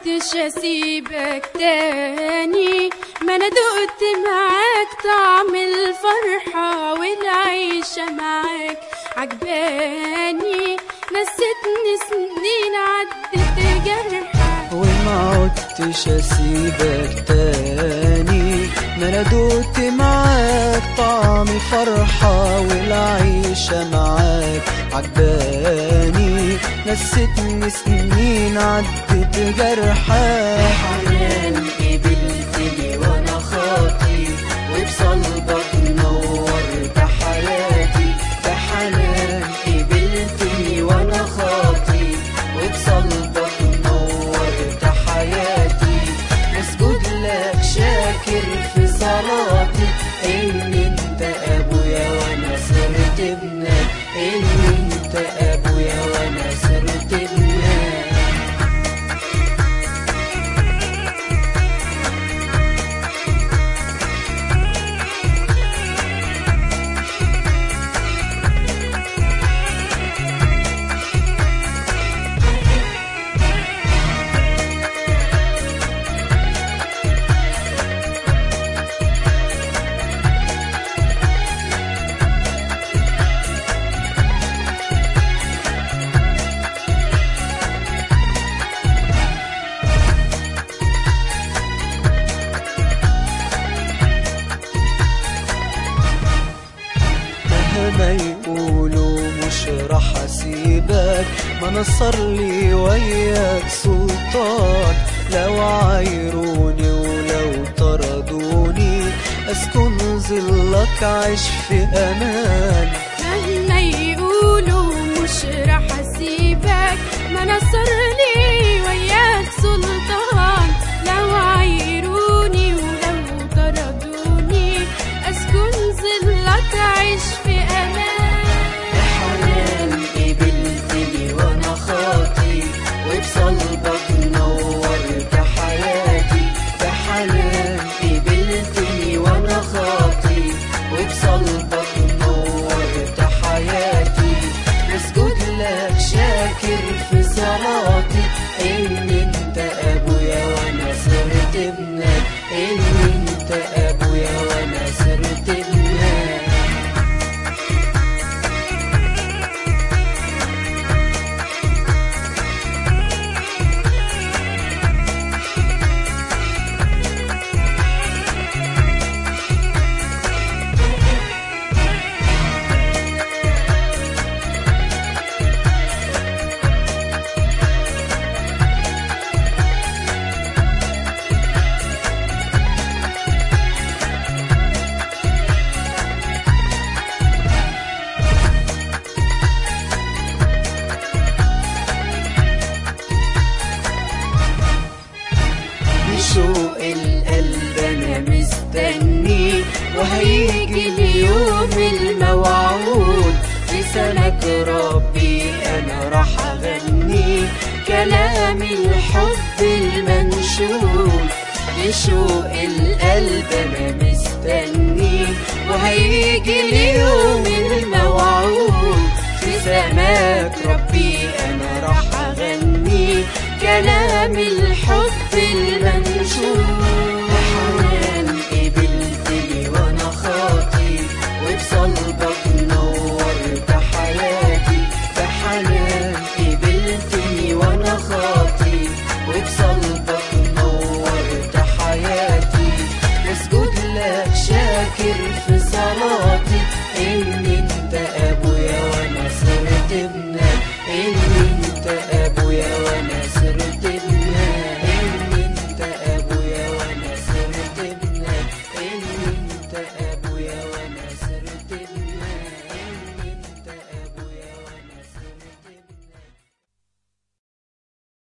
عدتش اسيبك تاني ما انا دقت معاك طعم الفرحة والعيشة معاك عجباني نستني سنين عدت جرحك وما عدتش اسيبك تاني ما انا دوت معاك طعم الفرحة والعيشة معاك عجباني نستني سنين عدت جرحك حنان قبلتني وانا خاطي وبصلبك نورت حياتي ده حنان قبلتني وانا خاطي وبصلبك نورت حياتي مسجود لك شاكر في صلاتي ان انت ابويا وانا صرت ابنك ان انت ابويا وانا صرت ابنك مهما يقولوا مش راح اسيبك ما نصر لي وياك سلطان لو عايروني ولو طردوني اسكن ظلك عيش في امان مهما يقولوا مش راح اسيبك ما نصر لي وياك سلطان لو عايروني ولو طردوني اسكن ظلك عيش في امان حنان قبلتني وانا خاطي وبصلبك نورت حياتي ده حنان قبلتني وانا خاطي وبصلبك نورت حياتي مسجود لك شاكر في صلاتي ان انت ابويا وانا صرت ابنك ان انت ابويا وانا صرت ابنك بشوق القلب انا مستني وهيجي اليوم الموعود لسانك ربي انا راح اغني كلام الحب المنشود بشوق القلب انا مستني وهيجي اليوم الموعود في سماك ربي انا راح اغني كلام الحب المنشود